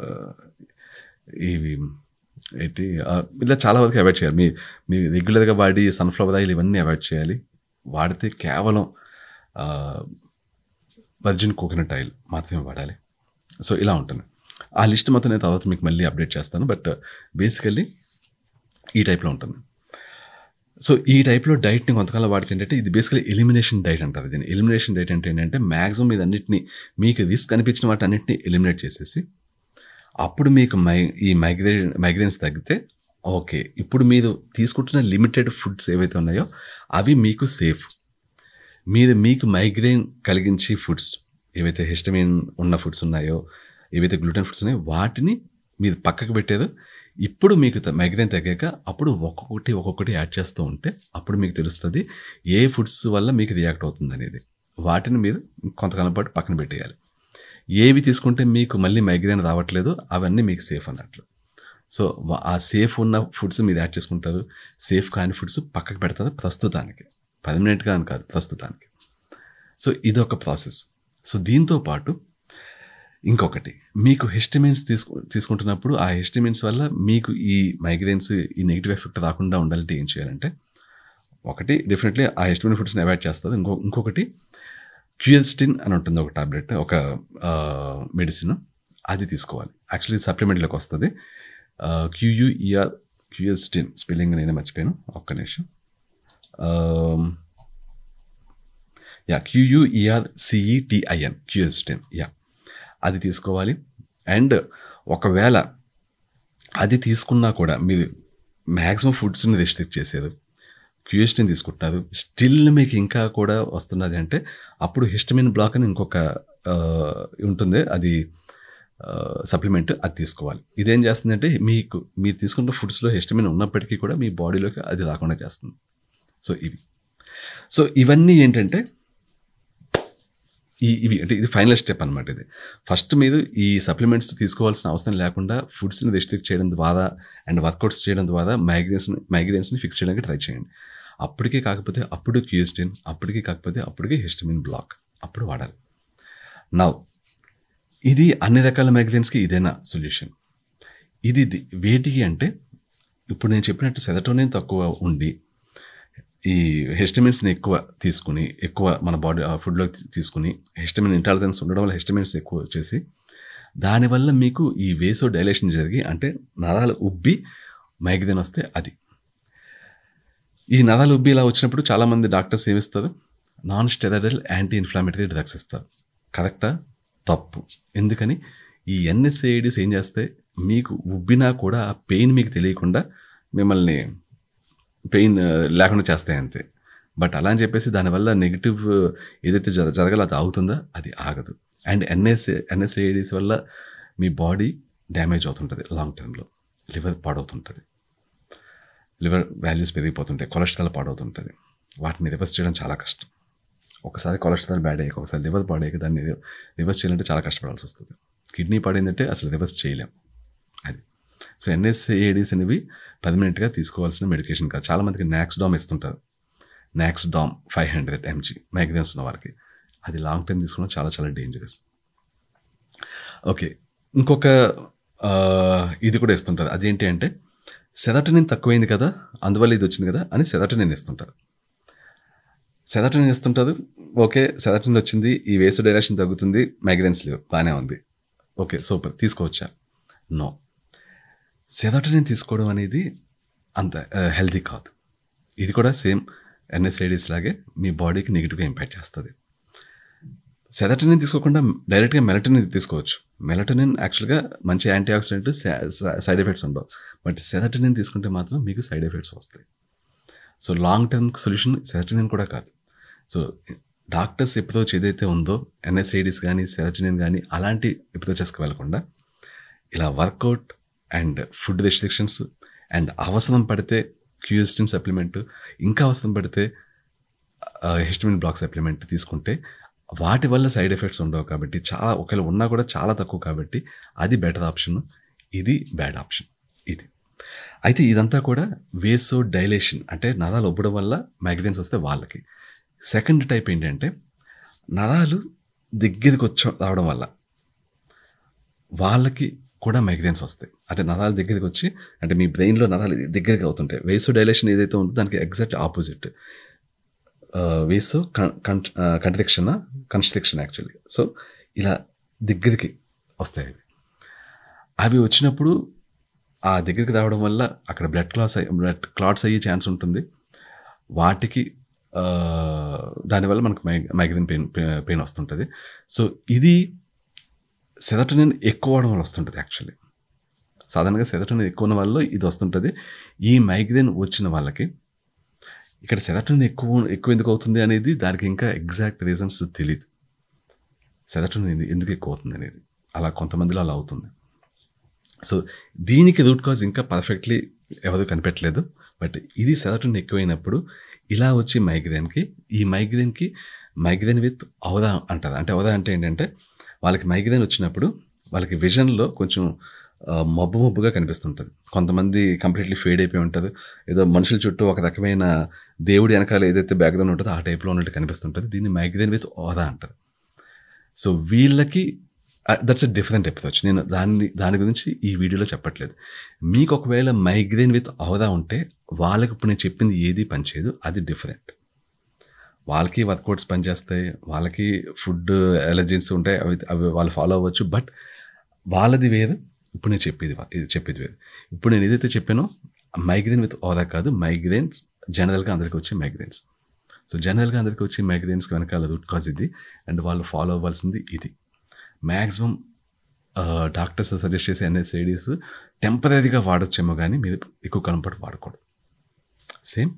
ఇవి ఏంటి ఆ, ఇలా చాలా వరకు అవాయిడ్ చేయాలి మీ మీ రెగ్యులర్గా వాడి సన్ఫ్లవర్ ఆయిల్ ఇవన్నీ అవాయిడ్ చేయాలి వాడితే కేవలం వర్జిన్ కోకోనట్ ఆయిల్ మాత్రమే వాడాలి సో ఇలా ఉంటుంది ఆ లిస్ట్ మొత్తం నేను తర్వాత మీకు మళ్ళీ అప్డేట్ చేస్తాను బట్ బేసికల్లీ ఈ టైప్లో ఉంటుంది సో ఈ టైప్లో డైట్ని కొంతకాలం వాడితే ఏంటంటే ఇది బేసికలీ ఎలిమినేషన్ డైట్ అంటారు దీన్ని ఎలిమినేషన్ డైట్ అంటే ఏంటంటే మ్యాక్సిమం ఇది అన్నింటినీ మీకు రిస్క్ అనిపించిన వాటి అన్నింటినీ ఎలిమినేట్ చేసేసి అప్పుడు మీకు మై ఈ మైగ్రేన్ మైగ్రేన్స్ తగ్గితే ఓకే ఇప్పుడు మీరు తీసుకుంటున్న లిమిటెడ్ ఫుడ్స్ ఏవైతే ఉన్నాయో అవి మీకు సేఫ్ మీరు మీకు మైగ్రేన్ కలిగించి ఫుడ్స్ ఏవైతే హిస్టమిన్ ఉన్న ఫుడ్స్ ఉన్నాయో ఏవైతే గ్లూటెన్ ఫుడ్స్ ఉన్నాయో వాటిని మీరు పక్కకు పెట్టారో ఇప్పుడు మీకు త- మైగ్రేన్ తగ్గాక అప్పుడు ఒక్కొక్కటి ఒక్కొక్కటి యాడ్ చేస్తూ ఉంటే అప్పుడు మీకు తెలుస్తుంది ఏ ఫుడ్స్ వల్ల మీకు రియాక్ట్ అవుతుంది అనేది వాటిని మీరు కొంతకాలం పాటు పక్కన పెట్టేయాలి ఏవి తీసుకుంటే మీకు మళ్ళీ మైగ్రేన్ రావట్లేదు అవన్నీ మీకు సేఫ్ అన్నట్లు సో వా- ఆ సేఫ్ ఉన్న ఫుడ్స్ మీరు యాడ్ చేసుకుంటారు సేఫ్ కాని ఫుడ్స్ పక్కకు పెడతారు ప్రస్తుతానికి పర్మనెంట్గా అని కాదు ప్రస్తుతానికి సో ఇది ఒక ప్రాసెస్ సో దీంతో పాటు ఇంకొకటి మీకు హిస్టమిన్స్ తీసుకు తీసుకుంటున్నప్పుడు ఆ హిస్టమిన్స్ వల్ల మీకు ఈ మైగ్రేన్స్ ఈ నెగిటివ్ ఎఫెక్ట్ రాకుండా ఉండాలంటే ఏం చేయాలంటే ఒకటి డెఫినెట్లీ ఆ హిస్టమిన్ ఫుడ్స్ని అవాయిడ్ చేస్తుంది ఇంకో ఇంకొకటి క్యూఎల్స్టిన్ అని ఉంటుంది ఒక టాబ్లెట్ ఒక మెడిసిన్ అది తీసుకోవాలి యాక్చువల్లీ సప్లిమెంట్లోకి వస్తుంది క్యూయుఈఆర్ క్యూఎల్స్టిన్ స్పెల్లింగ్ నేనే మర్చిపోయాను ఒక్క నిమిషం యా క్యూయుఈఆర్ సిఈటిఐఎన్ క్యూఎల్స్టిన్ యా అది తీసుకోవాలి అండ్ ఒకవేళ అది తీసుకున్నా కూడా మీరు మ్యాక్సిమం ఫుడ్స్ని రెస్ట్రిక్ట్ చేసేది క్యూఎస్టిన్ తీసుకుంటున్నారు స్టిల్ మీకు ఇంకా కూడా వస్తున్నది అంటే అప్పుడు హిస్టమిన్ బ్లాక్ అని ఇంకొక ఆ, ఉంటుంది అది సప్లిమెంట్ అది తీసుకోవాలి ఇదేం చేస్తుందంటే మీకు మీరు తీసుకున్న ఫుడ్స్లో హిస్టమిన్ ఉన్నప్పటికీ కూడా మీ బాడీలోకి అది రాకుండా చేస్తుంది సో ఇవి సో ఇవన్నీ ఏంటంటే ఈ ఇవి అంటే ఇది ఫైనల్ స్టెప్ అనమాట ఇది ఫస్ట్ మీరు ఈ సప్లిమెంట్స్ తీసుకోవాల్సిన అవసరం లేకుండా ఫుడ్స్ని రెస్ట్రిక్ట్ చేయడం ద్వారా అండ్ వర్కౌట్స్ చేయడం ద్వారా మైగ్రేన్స్ని మైగ్రేన్స్ని ఫిక్స్ చేయడానికి ట్రై చేయండి అప్పటికే కాకపోతే అప్పుడు క్యూస్టిన్ అప్పటికి కాకపోతే అప్పటికే హిస్టమిన్ బ్లాక్ అప్పుడు వాడాలి నవ్ ఇది అన్ని రకాల మైగ్రేన్స్కి ఇదేనా సొల్యూషన్ ఇది ది- వేటికి అంటే ఇప్పుడు నేను చెప్పినట్టు సెదటోనిన్ తక్కువ ఉండి ఈ హిస్టమిన్స్ని ఎక్కువ తీసుకుని ఎక్కువ మన బాడీ ఫుడ్లో తీసుకుని హిస్టమిన్ ఇంటాలిజెన్స్ ఉండడం వల్ల హిస్టమిన్స్ ఎక్కువ వచ్చేసి దానివల్ల మీకు ఈ వేసో డైలేషన్ జరిగి అంటే నరాలు ఉబ్బి మైగ్రేన్ వస్తే అది ఈ నరాలు ఉబ్బి ఇలా వచ్చినప్పుడు చాలామంది డాక్టర్స్ ఏమిస్తారు non steroidal anti inflammatory drugs ఇస్తారు కరెక్టా తప్పు ఎందుకని ఈ ఎన్ఎస్ఏఐడిస్ ఏం చేస్తే మీకు ఉబ్బినా కూడా ఆ పెయిన్ మీకు తెలియకుండా మిమ్మల్ని పెయిన్ లేకుండా చేస్తాయి అంతే బట్ అలా అని చెప్పేసి దానివల్ల నెగిటివ్ ఏదైతే జర జరగాలో అది ఆగుతుందో అది ఆగదు అండ్ ఎన్ఎస్ ఎన్ఎస్ఏడిస్ వల్ల మీ బాడీ డ్యామేజ్ అవుతుంటుంది లాంగ్ టర్మ్లో లివర్ పాడవుతుంటుంది లివర్ వాల్యూస్ పెరిగిపోతుంటాయి కొలెస్ట్రాల్ పాడవుతుంటుంది వాటిని రివర్స్ చేయడం చాలా కష్టం ఒకసారి కొలెస్ట్రాల్ బ్యాడ్ అయ్యాక ఒకసారి లివర్ పాడయ్యాక దాన్ని రివర్స్ చేయాలంటే చాలా కష్టపడాల్సి వస్తుంది కిడ్నీ పాడైందంటే అసలు రివర్స్ చేయలేం అది సో ఎన్ఎస్ఏడిస్ అనేవి పర్మనెంట్గా తీసుకోవాల్సిన మెడికేషన్ కాదు చాలామందికి నాక్స్ డామ్ ఇస్తుంటారు Naxdom five hundred MG migraines ఉన్న వారికి అది లాంగ్ టైం తీసుకోవడం చాలా చాలా డేంజరస్ ఓకే ఇంకొక ఆ, ఇది కూడా ఇస్తుంటారు అదేంటి అంటే సెదటనిన్ తక్కువైంది కదా అందువల్ల ఇది వచ్చింది కదా అని సెదటనిన్ ఇస్తుంటారు సెదటనిన్ ఇస్తుంటారు ఓకే సెదటనిన్ వచ్చింది ఈ వేసు డైరెక్షన్ తగ్గుతుంది మైగ్రేన్స్ లేవు బాగానే ఉంది ఓకే సూపర్ తీసుకోవచ్చా నో సెదటనిన్ తీసుకోవడం అనేది అంత హెల్తీ కాదు ఇది కూడా సేమ్ ఎన్ఎస్ఐడిస్ లాగే మీ బాడీకి నెగిటివ్గా ఇంపాక్ట్ చేస్తుంది సెదటనిన్ తీసుకోకుండా డైరెక్ట్గా మెలటనిన్ తీసుకోవచ్చు మెలటనిన్ యాక్చువల్గా మంచి యాంటీ ఆక్సిడెంట్ సైడ్ ఎఫెక్ట్స్ ఉండవు బట్ సెదటనిన్ తీసుకుంటే మాత్రం మీకు సైడ్ ఎఫెక్ట్స్ వస్తాయి so long term solution serotonin కూడా కాదు సో డాక్టర్స్ ఎప్రోచ్ ఏదైతే ఉందో ఎన్ఎస్ఐడిస్ కానీ సెదటనిన్ కానీ అలాంటి ఎప్రోచెస్కి వెళ్ళకుండా ఇలా workout and food restrictions and అవసరం పడితే క్యూస్టిన్ సప్లిమెంట్ ఇంకా అవసరం పడితే హిస్టమిన్ బ్లాక్ సప్లిమెంట్ తీసుకుంటే వాటి వల్ల సైడ్ ఎఫెక్ట్స్ ఉండవు కాబట్టి చాలా ఒకవేళ ఉన్నా కూడా చాలా తక్కువ కాబట్టి అది బెటర్ ఆప్షన్ ఇది బ్యాడ్ ఆప్షన్ ఇది అయితే ఇదంతా కూడా వేసో డైలేషన్ అంటే నరాలు ఒబ్బడం వల్ల మైగ్రేన్స్ వస్తే వాళ్ళకి సెకండ్ టైప్ ఏంటంటే నరాలు దగ్గరికి వచ్చి రావడం వల్ల వాళ్ళకి కూడా మైగ్రేన్స్ వస్తాయి అంటే నరాలు దగ్గరికి వచ్చి అంటే మీ బ్రెయిన్లో నరాలు దగ్గరికి అవుతుంటాయి వేసో డైలేషన్ ఏదైతే ఉందో దానికి exact opposite vasoconstriction constriction actually so ఇలా దగ్గరికి వస్తాయి అవి అవి వచ్చినప్పుడు ఆ దగ్గరికి రావడం వల్ల అక్కడ బ్లడ్ క్లాట్స్ బ్లడ్ క్లాట్స్ అయ్యే ఛాన్స్ ఉంటుంది వాటికి ఆ, దానివల్ల మనకు మై మైగ్రేన్ పెయిన్ పెయిన్ వస్తుంటుంది సో ఇది సెదటనిన్ ఎక్కువ అవడం వల్ల వస్తుంటుంది యాక్చువల్లీ సాధారణంగా సెదటనిన్ ఎక్కువ ఉన్న వాళ్ళలో ఇది వస్తుంటుంది ఈ మైగ్రేన్ వచ్చిన వాళ్ళకి ఇక్కడ సెదటనిన్ ఎక్కువ ఎక్కువ ఎందుకు అవుతుంది అనేది దానికి ఇంకా ఎగ్జాక్ట్ రీజన్స్ తెలియదు సెదటనిన్ ఎందుకు ఎక్కువ అవుతుంది అనేది అలా కొంతమందిలో అలా అవుతుంది సో దీనికి రూట్ కాజ్ ఇంకా పర్ఫెక్ట్లీ ఎవరు కనిపెట్టలేదు బట్ ఇది సెదటనిన్ ఎక్కువైనప్పుడు ఇలా వచ్చి మైగ్రేన్కి ఈ మైగ్రేన్కి మైగ్రేన్ విత్ అవదా అంటారు అంటే అవదా అంటే ఏంటంటే వాళ్ళకి మైగ్రేన్ వచ్చినప్పుడు వాళ్ళకి విజన్లో కొంచెం ఆ, మబ్బు మబ్బుగా కనిపిస్తుంటుంది కొంతమంది కంప్లీట్లీ ఫేడ్ అయిపోయి ఉంటారు ఏదో మనుషుల చుట్టూ ఒక రకమైన దేవుడి వెనకాల ఏదైతే బ్యాక్గ్రౌండ్ ఉంటుందో ఆ టైప్లో ఉన్నట్టు కనిపిస్తుంటుంది దీన్ని మైగ్రేన్ విత్ ఓదా అంటారు సో వీళ్ళకి దట్స్ ఎ డిఫరెంట్ అప్రోచ్ నేను దాన్ని దాని గురించి ఈ వీడియోలో చెప్పట్లేదు మీకు ఒకవేళ మైగ్రేన్ విత్ అవదా ఉంటే వాళ్ళకి ఇప్పుడు నేను చెప్పింది ఏది పనిచేయదు అది డిఫరెంట్ వాళ్ళకి వర్కౌట్స్ పనిచేస్తాయి వాళ్ళకి ఫుడ్ ఎలర్జీస్ ఉంటాయి అవి అవి వాళ్ళు ఫాలో అవ్వచ్చు బట్ వాళ్ళది వేరు ఇప్పుడు నేను చెప్పేది వా- ఇది చెప్పేది వేరు ఇప్పుడు నేను ఏదైతే చెప్పానో మైగ్రేన్ విత్ ఓదా కాదు మైగ్రేన్స్ జనరల్గా అందరికీ వచ్చే మైగ్రేన్స్ సో జనరల్గా అందరికీ వచ్చే మైగ్రేన్స్కి వెనకాల రూట్ కాజ్ ఇది అండ్ వాళ్ళు ఫాలో అవ్వాల్సింది ఇది మ్యాక్సిమం డాక్టర్స్ సజెస్ట్ చేసే ఎన్ఎస్ఐడీస్ టెంపరీగా వాడొచ్చేమో కానీ మీరు ఎక్కువ కాలం పాటు వాడకూడదు సేమ్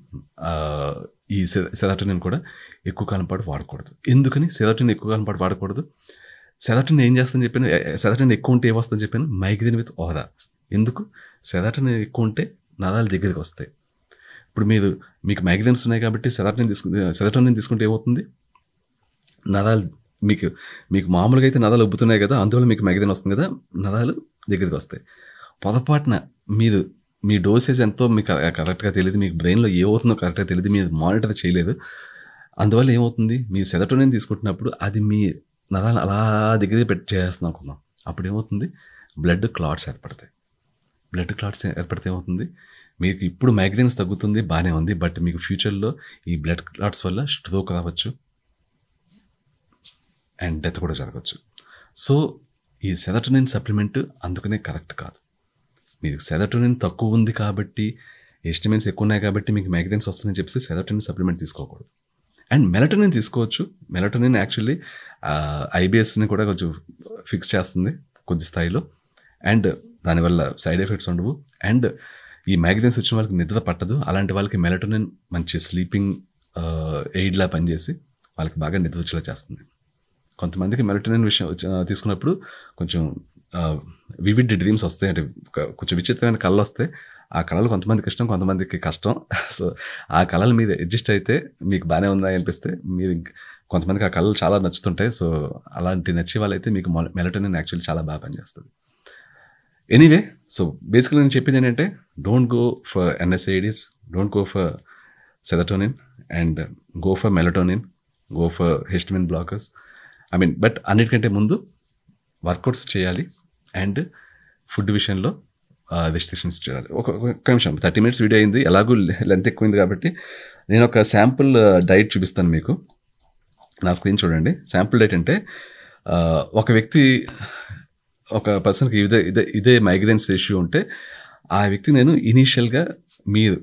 ఈ సెదటనిన్ కూడా ఎక్కువ కాలం పాటు వాడకూడదు ఎందుకని సెదటనిన్ ఎక్కువ కాలం పాటు వాడకూడదు సెదటనిన్ ఏం చేస్తుందని చెప్పాను సెదటనిన్ ఎక్కువ ఉంటే ఏమొస్తుందని చెప్పాను మైగ్రేన్ విత్ ఓదా ఎందుకు సెదటనిన్ ఎక్కువ ఉంటే నరాలు దగ్గరికి వస్తాయి ఇప్పుడు మీరు మీకు మైగ్రేన్స్ ఉన్నాయి కాబట్టి సెదటనిన్ తీసుకు సెదటనిన్ తీసుకుంటే ఏమవుతుంది నరాలు మీకు మీకు మామూలుగా అయితే నరాలు ఉబ్బుతున్నాయి కదా అందువల్ల మీకు మైగ్రేన్ వస్తుంది కదా నరాలు దగ్గరికి వస్తాయి పొరపాటున మీరు మీ డోసేజ్ ఎంతో మీకు కరెక్ట్గా తెలియదు మీకు బ్రెయిన్లో ఏమవుతుందో కరెక్ట్గా తెలియదు మీరు మానిటర్ చేయలేదు అందువల్ల ఏమవుతుంది మీ సెదటోనిన్ తీసుకుంటున్నప్పుడు అది మీ నరాలు అలా దగ్గర పెట్టి చేస్తుంది అనుకుందాం అప్పుడు ఏమవుతుంది బ్లడ్ క్లాట్స్ ఏర్పడతాయి బ్లడ్ క్లాట్స్ ఏర్పడితే ఏమవుతుంది మీకు ఇప్పుడు మైగ్రేన్స్ తగ్గుతుంది బాగానే ఉంది బట్ మీకు ఫ్యూచర్లో ఈ బ్లడ్ క్లాట్స్ వల్ల స్ట్రోక్ రావచ్చు అండ్ డెత్ కూడా జరగవచ్చు సో ఈ సెదటోనిన్ సప్లిమెంట్ అందుకనే కరెక్ట్ కాదు మీకు సెదటోనిన్ తక్కువ ఉంది కాబట్టి ఎస్టిమేట్స్ ఎక్కువ ఉన్నాయి కాబట్టి మీకు మైగ్రేన్స్ వస్తుందని చెప్పేసి సెదటోనిన్ సప్లిమెంట్ తీసుకోకూడదు అండ్ మెలటోనిన్ తీసుకోవచ్చు మెలటోనిన్ యాక్చువల్లీ ఐబిఎస్ని కూడా కొంచెం ఫిక్స్ చేస్తుంది కొద్ది స్థాయిలో అండ్ దానివల్ల సైడ్ ఎఫెక్ట్స్ ఉండవు అండ్ ఈ మైగ్రేన్స్ వచ్చిన వాళ్ళకి నిద్ర పట్టదు అలాంటి వాళ్ళకి మెలటోనిన్ మంచి స్లీపింగ్ ఎయిడ్లా పనిచేసి వాళ్ళకి బాగా నిద్ర వచ్చేలా చేస్తుంది కొంతమందికి మెలటోనిన్ విషయం వచ్చి- ఆ, తీసుకున్నప్పుడు కొంచెం వివిడ్ డ్రీమ్స్ వస్తాయి అంటే ఒక- కొంచెం విచిత్రమైన కళలు వస్తాయి ఆ కళలు కొంతమందికి ఇష్టం కొంతమందికి కష్టం సో ఆ కళలు మీద అడ్జస్ట్ అయితే మీకు బాగానే ఉందా అనిపిస్తే మీరు ఇంక- కొంతమందికి ఆ కళలు చాలా నచ్చుతుంటాయి సో అలాంటి నచ్చే వాళ్ళైతే మీకు మెలటోనిన్ యాక్చువల్లీ చాలా బాగా పనిచేస్తుంది ఎనీవే సో బేసికలీ నేను చెప్పింది ఏంటంటే don't go for NSAIDs don't go for serotonin and go for melatonin go for histamine blockers I mean but అన్నిటికంటే ముందు వర్కౌట్స్ చేయాలి అండ్ ఫుడ్ విషయంలో రిస్ట్రిక్షన్స్ చేయాలి ఒక ఒక నిమిషం థర్టీ మినిట్స్ వీడియో అయింది ఎలాగూ లెంత్ ఎక్కువైంది కాబట్టి నేను ఒక శాంపుల్ డైట్ చూపిస్తాను మీకు నా స్క్రీన్ చూడండి శాంపుల్ డైట్ అంటే ఆ, ఒక వ్యక్తి ఒక పర్సన్కి ఇదే ఇదే ఇదే మైగ్రేన్స్ ఇష్యూ ఉంటే ఆ వ్యక్తి నేను ఇనీషియల్గా మీరు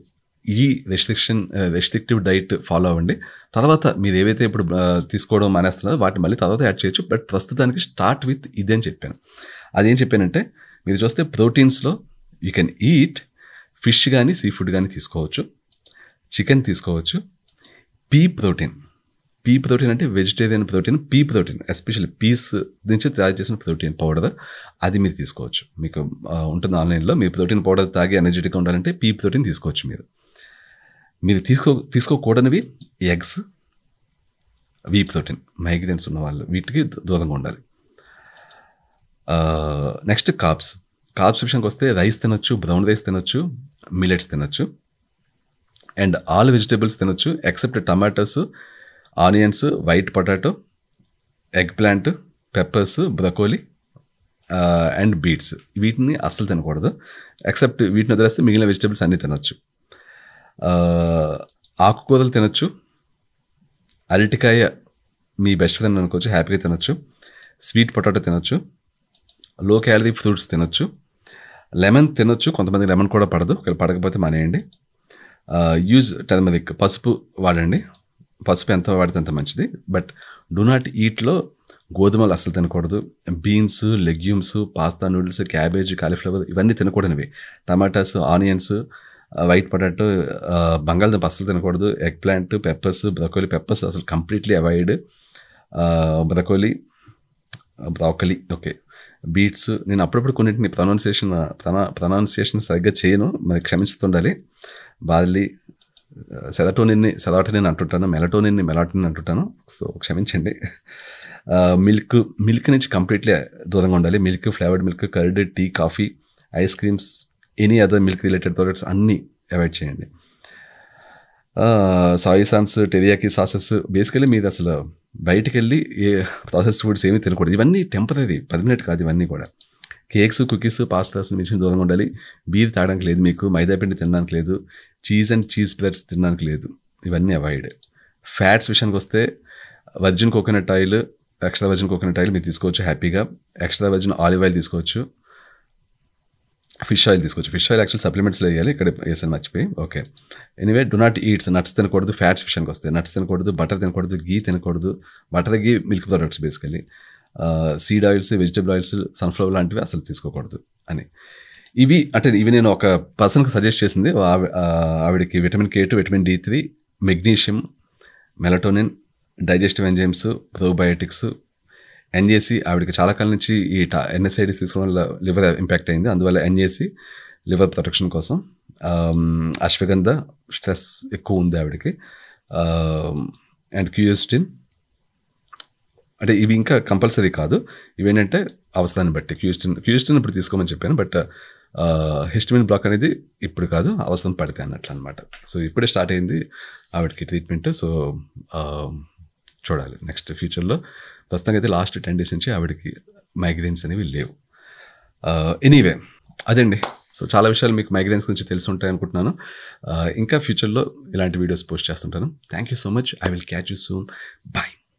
ఈ రెస్ట్రిక్షన్ రెస్ట్రిక్టివ్ డైట్ ఫాలో అవ్వండి తర్వాత మీరు ఏవైతే ఇప్పుడు ఆ, తీసుకోవడం మానేస్తున్నారో వాటిని మళ్ళీ తర్వాత యాడ్ చేయొచ్చు బట్ ప్రస్తుతానికి స్టార్ట్ విత్ ఇదే అని చెప్పాను అదేం చెప్పానంటే మీరు చూస్తే ప్రోటీన్స్లో యూ కెన్ ఈట్ ఫిష్ కానీ సీ ఫుడ్ కానీ తీసుకోవచ్చు చికెన్ తీసుకోవచ్చు పీ ప్రోటీన్ పీ ప్రోటీన్ అంటే vegetarian protein pea protein especially peas నుంచి తయారు చేసిన ప్రోటీన్ పౌడర్ అది మీరు తీసుకోవచ్చు మీకు ఆ, ఉంటుంది ఆన్లైన్లో మీ ప్రోటీన్ పౌడర్ తాగి ఎనర్జెటిక్గా ఉండాలంటే పీ ప్రోటీన్ తీసుకోవచ్చు మీరు మీరు తీసుకో తీసుకోకూడనివి ఎగ్స్ వీ ప్రోటీన్ మైగ్రేన్స్ ఉన్న వాళ్ళు వీటికి దూ- దూరంగా ఉండాలి నెక్స్ట్ కాప్స్ కాప్స్ విషయానికి వస్తే రైస్ తినొచ్చు బ్రౌన్ రైస్ తినొచ్చు మిలెట్స్ తినొచ్చు అండ్ ఆల్ వెజిటేబుల్స్ తినొచ్చు except tomatoes onions white potato eggplant peppers broccoli and beets వీటిని అస్సలు తినకూడదు ఎక్సెప్ట్ వీటిని వదిలేస్తే మిగిలిన వెజిటేబుల్స్ అన్నీ తినొచ్చు ఆ, ఆకుకూరలు తినొచ్చు అరటికాయ మీ బెస్ట్ ఫ్రెండ్ అనుకోవచ్చు హ్యాపీగా తినొచ్చు స్వీట్ పొటాటో తినొచ్చు లో క్యాలరీ ఫ్రూట్స్ తినొచ్చు లెమన్ తినొచ్చు కొంతమంది లెమన్ కూడా పడదు ఒకవేళ పడకపోతే మానేయండి యూజ్ టర్మరిక్ పసుపు వాడండి పసుపు ఎంత వాడితే అంత మంచిది బట్ డూ నాట్ ఈట్లో గోధుమలు అస్సలు తినకూడదు beans legumes pasta noodles cabbage cauliflower ఇవన్నీ తినకూడనివి టమాటాస్ ఆనియన్స్ వైట్ పొటాటో బంగాళదుంప అస్సలు తినకూడదు eggplant peppers broccoli peppers అసలు completely avoid broccoli broccoli okay beets నేను అప్పుడప్పుడు కొన్నింటిని ప్రొనౌన్సియేషన్ ప్రొనా ప్రొనౌన్సియేషన్ సరిగ్గా చేయను మరి క్షమిస్తుండాలి బార్లీ సెరటోనిన్ని సెరాటోనిన్ అంటుంటాను మెలటోనిన్ని మెలాటోనిన్ అంటుంటాను సో క్షమించండి మిల్క్ మిల్క్ నుంచి కంప్లీట్లీ దూరంగా ఉండాలి milk flavoured milk curd tea coffee ice creams any other milk related products అన్నీ అవాయిడ్ చేయండి సాయి సాన్స్ టెరియాకి సాసెస్ బేసికలీ మీరు అసలు బయటికి వెళ్ళి ఏ ప్రాసెస్డ్ ఫుడ్స్ ఏమీ తినకూడదు ఇవన్నీ టెంపరీ పర్మనెంట్ కాదు ఇవన్నీ కూడా కేక్స్ కుకీస్ పాస్తాస్ నుంచి దూరంగా ఉండాలి బీర్ తాగడానికి లేదు మీకు మైదా పిండి తినడానికి లేదు చీజ్ అండ్ చీజ్ బ్రెడ్స్ తినడానికి లేదు ఇవన్నీ అవాయిడ్ ఫ్యాట్స్ విషయానికి వస్తే virgin coconut oil extra virgin coconut oil మీరు తీసుకోవచ్చు హ్యాపీగా ఎక్స్ట్రా వర్జిన్ ఆలివ్ ఆయిల్ తీసుకోవచ్చు ఫిష్ ఆయిల్ తీసుకోవచ్చు ఫిష్ ఆయిల్ యాక్చువల్ సప్లిమెంట్స్లో వేయాలి ఇక్కడ వేసాను మర్చిపోయి okay anyway do not eats nuts తినకూడదు ఫ్యాట్స్ విషయానికి వస్తాయి నట్స్ తినకూడదు బటర్ తినకూడదు గీ తినకూడదు butter ghee milk products basically seed oils vegetable oils sunflower లాంటివి అసలు తీసుకోకూడదు అని ఇవి అంటే ఇవి నేను ఒక పర్సన్కి సజెస్ట్ చేసింది ఆవి- ఆ, ఆవిడకి vitamin K two vitamin D three magnesium melatonin digestive enzymes probiotics NAC ఆవిడకి చాలా కాలం నుంచి ఈ ఎన్ఎస్ఐడిస్ తీసుకోవడం వల్ల లివర్ ఇంపాక్ట్ అయింది అందువల్ల ఎన్జేసి లివర్ ప్రొటెక్షన్ కోసం ఆమ్, అశ్వగంధ స్ట్రెస్ ఎక్కువ ఉంది ఆవిడకి అండ్ క్యూఎస్టిన్ అంటే ఇవి ఇంకా కంపల్సరీ కాదు ఇవేంటంటే అవసరాన్ని బట్టి క్యూస్టిన్ క్యూస్టిన్ ఇప్పుడు తీసుకోమని చెప్పాను బట్ హిస్టమిన్ బ్లాక్ అనేది ఇప్పుడు కాదు అవసరం పడితే అన్నట్లు అనమాట సో ఇప్పుడే స్టార్ట్ అయింది ఆవిడకి ట్రీట్మెంట్ సో చూడాలి నెక్స్ట్ ఫ్యూచర్లో ప్రస్తుతానికి అయితే లాస్ట్ టెన్ డేస్ నుంచి ఆవిడకి మైగ్రేన్స్ అనేవి లేవు ఎనీవే అదండి సో చాలా విషయాలు మీకు మైగ్రేన్స్ గురించి తెలిసి ఉంటాయి అనుకుంటున్నాను Uh, ఇంకా ఫ్యూచర్లో ఇలాంటి వీడియోస్ పోస్ట్ చేస్తుంటాను thank you so much I will catch you soon bye